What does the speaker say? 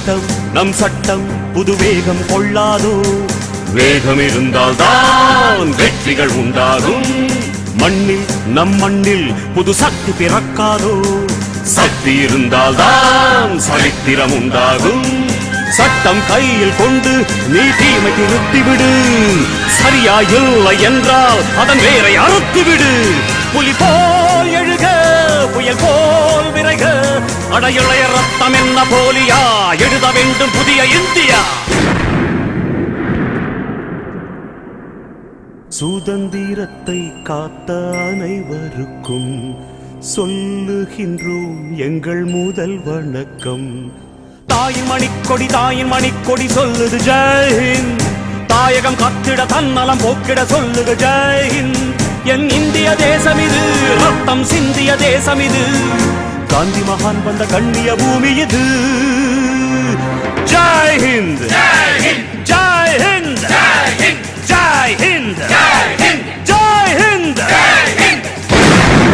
சட்டம் நம் சட்டம் புது வேகம் கொள்ளாதோ வேகம் இருந்தால் தான் வெற்றிகள் உண்டாகும் மண்ணில் நம் மண்ணில் புது சக்தி பிறக்காதோ சக்தி இருந்தால் தான் சரித்திரம் உண்டாகும் சட்டம் கையில் கொண்டு நீ தீமை திருத்திவிடு சரியா இல்லை என்றால் அதன் வேரை அறுத்துவிடு புலி போல் எழுக புயல் போல் விரைக அடையுளைய ரத்தம் என்ன போலியா எழுத வேண்டும் புதிய இந்தியா சுதந்திரத்தை காத்த அனைவருக்கும் சொல்லுகின்றோம் எங்கள் முதல் வணக்கம் தாயின் மணிக்கொடி தாயின் மணிக்கொடி சொல்லுது ஜெய்ஹிந்த் தாயகம் கத்திட தன்னலம் போக்கிட சொல்லுக ஜெய்ஹிந்த் என் இந்திய தேசம் இது ரத்தம் சிந்திய தேசம் இது காந்தி மகான் வந்த கண்ணிய பூமி இது